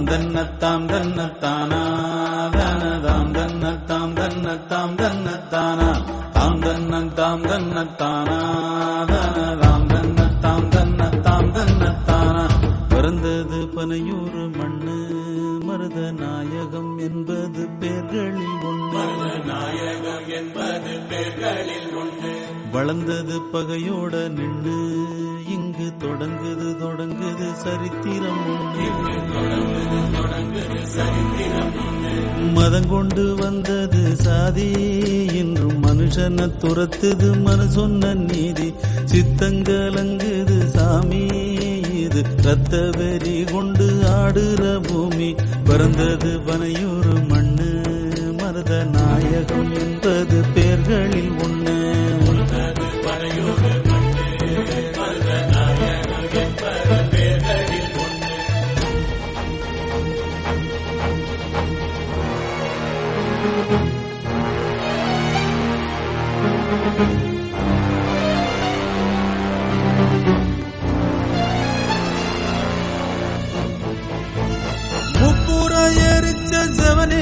தன்னத்தாம் தன்னத்தானா தானதாம் தன்னத்தாம் தன்னத்தாம் தன்னத்தானா தாம் தன்னத்தாம் தன்னத்தானா தானதாம் தன்னத்தாம் தன்னத்தாம் தன்னத்தானா பிறந்தது பனையூறு மண்ணு மருத நாயகம் என்பது பேர்களில் ஒன்று நாயகம் என்பது பேர்களில் ஒன்று வளர்ந்தது பகையோட நின்று இங்கு தொடங்குது தொடங்குது சரித்திரம் ஒன்று மதம் கொண்டு வந்தது சாதி இன்றும் மனுஷனை துரத்துது மனு சொன்ன நீதி சித்தங்கலங்குது சாமி இது ரத்த வெறி கொண்டு ஆடுற பூமி பிறந்தது பனையூறு மண்ணு மருத நாயகம் என்பது பேர்களில் ஒண்ணு முப்புற எரிச்ச செவனே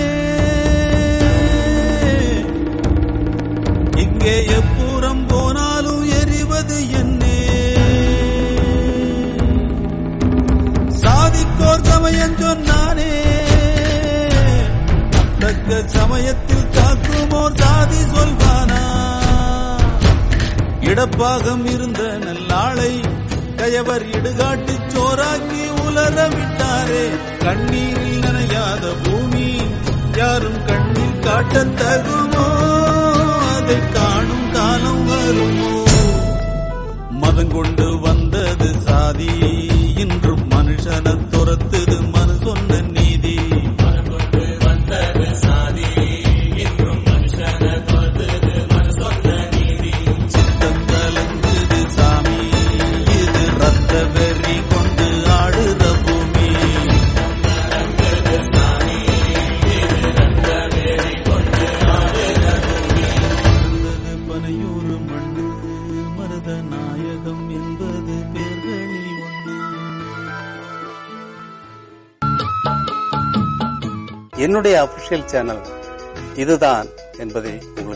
இங்கே எப்புறம் போனாலும் எரிவது என்னே சாதிக்கோர் சமயம் சொன்னானே தக்க சமயத்தில் காக்குமோர் சாதி சொல்வானா இடப்பாகம் இருந்த நல்லாளை கயவர் இடுகாட்டு சோறாக்கி உலர விட்டாரே கண்ணீரில் நனையாத பூமி யாரும் கண்ணில் காட்டத் தகுமோ அதை காணும் காலம் வருமோ மதம் கொண்டு வந்தது சாதி இன்றும் மனுஷனை துரத்துது மனு சொன்ன நீதி சித்தம் கலங்குது சாமி இது ரத்த வெறி கொண்டு ஆடுற பூமி பிறந்தது பனையூறு மண்ணு மருத நாயகம் என்பது பேர்களில் ஒன்று என்னுடைய அபிஷியல் சேனல் இதுதான் என்பதை உங்களுக்கு